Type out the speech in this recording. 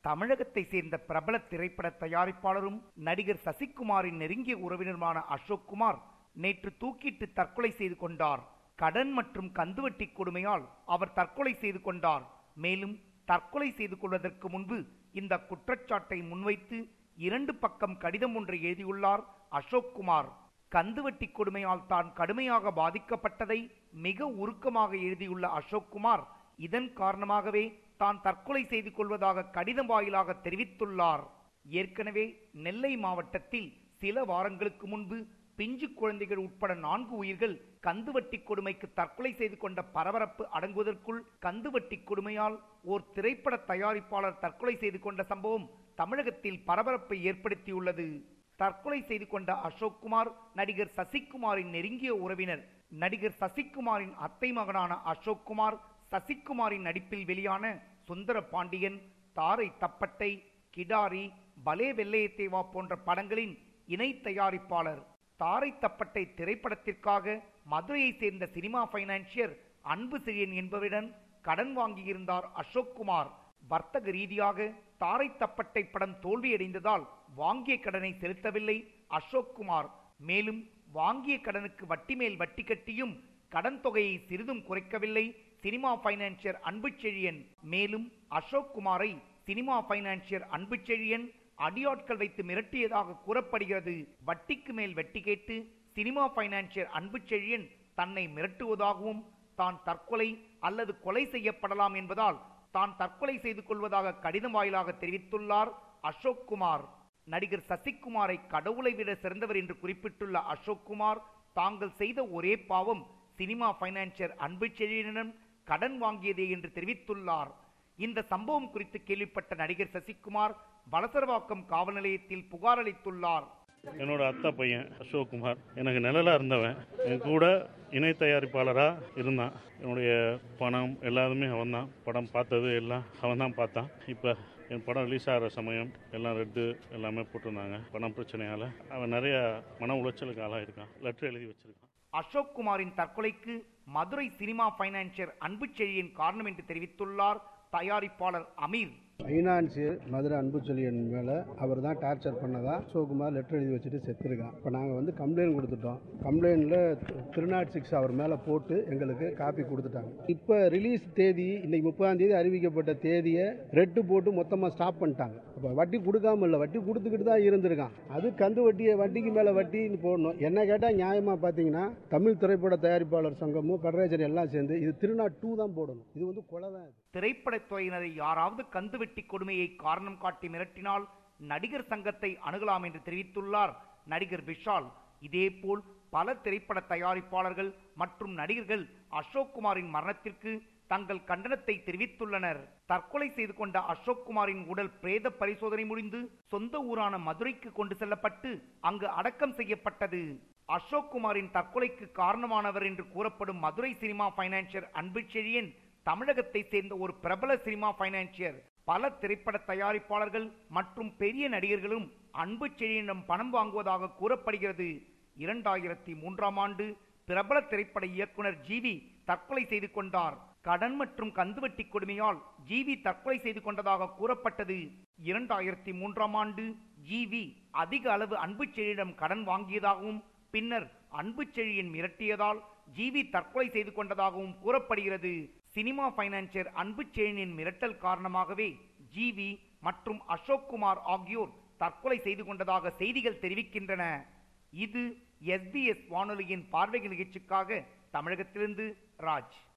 தமிழகத்தை சேர்ந்த பிரபல திரைப்பட தயாரிப்பாளரும் நடிகர் சசிகுமாரின் நெருங்கிய உறவினருமான அசோக் குமார் நேற்று தூக்கிட்டு தற்கொலை செய்து கொண்டார் கடன் மற்றும் கந்துவட்டி கொடுமையால் அவர் தற்கொலை செய்து கொண்டார் மேலும் தற்கொலை செய்து கொள்வதற்கு முன்பு இந்த குற்றச்சாட்டை முன்வைத்து இரண்டு பக்கம் கடிதம் ஒன்றை எழுதியுள்ளார் அசோக் குமார் கந்துவட்டி கொடுமையால் தான் கடுமையாக பாதிக்கப்பட்டதை மிக உருக்கமாக எழுதியுள்ள அசோக் குமார் இதன் காரணமாகவே தான் தற்கொலை செய்து கொள்வதாக கடிதம் வாயிலாக தெரிவித்துள்ளார் ஏற்கனவே நெல்லை மாவட்டத்தில் சில வாரங்களுக்கு முன்பு பிஞ்சு குழந்தைகள் உட்பட நான்கு உயிர்கள் கந்துவட்டி கொடுமைக்கு தற்கொலை செய்து கொண்ட பரபரப்பு அடங்குவதற்குள் கந்துவட்டி கொடுமையால் ஓர் திரைப்பட தயாரிப்பாளர் தற்கொலை செய்து கொண்ட சம்பவம் தமிழகத்தில் பரபரப்பை ஏற்படுத்தியுள்ளது தற்கொலை செய்து கொண்ட அசோக் குமார் நடிகர் சசிகுமாரின் நெருங்கிய உறவினர் நடிகர் சசிகுமாரின் அத்தை மகனான அசோக் குமார் சசிகுமாரின் நடிப்பில் வெளியான சுந்தர பாண்டியன் தாரை தப்பட்டை கிடாரி பலே வெள்ளையத்தேவா போன்ற படங்களின் இணை தயாரிப்பாளர் தாரை தப்பட்டை திரைப்படத்திற்காக மதுரையை சேர்ந்த சினிமா பைனான்சியர் அன்பு சிறியன் என்பவரிடம் கடன் வாங்கியிருந்தார் அசோக் குமார் வர்த்தக ரீதியாக தாரை தப்பட்டை படம் தோல்வியடைந்ததால் வாங்கிய கடனை செலுத்தவில்லை அசோக் குமார் மேலும் வாங்கிய கடனுக்கு வட்டி மேல் வட்டி கட்டியும் கடன் தொகையை சிறிதும் குறைக்கவில்லை சினிமா பைனான்சியர் அன்பு செழியன் மேலும் அசோக் குமாரை சினிமா பைனான்சியர் அன்பு செழியன் அடியாட்கள் வைத்து மிரட்டியதாக கூறப்படுகிறது வட்டிக்கு மேல் வெட்டி கேட்டு சினிமா பைனான்சியர் அன்பு செழியன் தன்னை மிரட்டுவதாகவும் தான் தற்கொலை அல்லது கொலை செய்யப்படலாம் என்பதால் தான் தற்கொலை செய்து கொள்வதாக கடிதம் வாயிலாக தெரிவித்துள்ளார் அசோக் குமார் நடிகர் சசிகுமாரை கடவுளை விட சிறந்தவர் என்று குறிப்பிட்டுள்ள அசோக் குமார் தாங்கள் செய்த ஒரே பாவம் சினிமா பைனான்சியர் அன்பு செழியனிடம் கடன் வாங்கியதே என்று தெரிவித்துள்ளார் இந்த சம்பவம் குறித்து கேள்விப்பட்ட நடிகர் சசிகுமார் வலசரவாக்கம் காவல் நிலையத்தில் புகார் அளித்துள்ளார் என்னோட அத்தா பையன் அசோக் குமார் எனக்கு நிழலாக இருந்தவன் என் கூட இணை தயாரிப்பாளராக இருந்தான் என்னுடைய பணம் எல்லாருமே அவன் தான் படம் பார்த்தது எல்லாம் அவன் தான் பார்த்தான் இப்போ என் படம் ரிலீஸ் ஆகிற சமயம் எல்லாம் ரெட்டு எல்லாமே போட்டிருந்தாங்க பணம் பிரச்சனையால் அவன் நிறைய மன உளைச்சலுக்கு ஆளாயிருக்கான் லெட்டர் எழுதி வச்சிருக்கான் அசோக் குமாரின் தற்கொலைக்கு மதுரை சினிமா பைனான்சியர் அன்பு செழியின் காரணம் என்று தெரிவித்துள்ளார் தயாரிப்பாளர் அமீர் ஃபைனான்சியர் மதுரை அன்புச்செழியன் மேலே அவர் தான் டார்ச்சர் பண்ணதா சிவகுமார் லெட்டர் எழுதி வச்சுட்டு செத்துருக்கான் இப்போ நாங்கள் வந்து கம்ப்ளைண்ட் கொடுத்துட்டோம் கம்ப்ளைண்ட்டில் திருநாட் சிக்ஸ் அவர் மேலே போட்டு எங்களுக்கு காப்பி கொடுத்துட்டாங்க இப்போ ரிலீஸ் தேதி இன்னைக்கு முப்பதாம் தேதி அறிவிக்கப்பட்ட தேதியை ரெட்டு போட்டு மொத்தமாக ஸ்டாப் பண்ணிட்டாங்க இப்போ வட்டி கொடுக்காம இல்லை வட்டி கொடுத்துக்கிட்டு தான் இருந்திருக்கான் அது கந்து வட்டியை வட்டிக்கு மேலே வட்டின்னு போடணும் என்ன கேட்டால் நியாயமாக பார்த்தீங்கன்னா தமிழ் திரைப்பட தயாரிப்பாளர் சங்கமும் ஃபெடரேஷன் எல்லாம் சேர்ந்து இது திருநாட் டூ தான் போடணும் இது வந்து கொலை தான் இது திரைப்படத்துறையினரை யாராவது கந்துவெட்டி கொடுமையை காரணம் காட்டி மிரட்டினால் நடிகர் சங்கத்தை அணுகலாம் என்று தெரிவித்துள்ளார் நடிகர் விஷால் இதேபோல் பல திரைப்பட தயாரிப்பாளர்கள் மற்றும் நடிகர்கள் அசோக் குமாரின் மரணத்திற்கு தங்கள் கண்டனத்தை தெரிவித்துள்ளனர் தற்கொலை செய்து கொண்ட அசோக் குமாரின் உடல் பிரேத பரிசோதனை முடிந்து சொந்த ஊரான மதுரைக்கு கொண்டு செல்லப்பட்டு அங்கு அடக்கம் செய்யப்பட்டது அசோக் குமாரின் தற்கொலைக்கு காரணமானவர் என்று கூறப்படும் மதுரை சினிமா பைனான்சியர் அன்பு செழியன் தமிழகத்தை சேர்ந்த ஒரு பிரபல சினிமா பைனான்சியர் பல திரைப்பட தயாரிப்பாளர்கள் மற்றும் பெரிய நடிகர்களும் அன்பு செழியனிடம் பணம் வாங்குவதாக கூறப்படுகிறது இரண்டாயிரத்தி மூன்றாம் ஆண்டு பிரபல திரைப்பட இயக்குனர் ஜிவி தற்கொலை செய்து கொண்டார் கடன் மற்றும் கந்துவட்டி கொடுமையால் ஜிவி தற்கொலை செய்து கொண்டதாக கூறப்பட்டது இரண்டாயிரத்தி மூன்றாம் ஆண்டு ஜிவி அதிக அளவு அன்பு செழியிடம் கடன் வாங்கியதாகவும் பின்னர் அன்பு செழியன் மிரட்டியதால் ஜிவி தற்கொலை செய்து கொண்டதாகவும் கூறப்படுகிறது சினிமா பைனான்சியர் அன்பு செழியனின் மிரட்டல் காரணமாகவே ஜிவி மற்றும் அசோக் குமார் ஆகியோர் தற்கொலை செய்து கொண்டதாக செய்திகள் தெரிவிக்கின்றன இது எஸ்பிஎஸ் வானொலியின் பார்வை நிகழ்ச்சிக்காக தமிழகத்திலிருந்து ராஜ்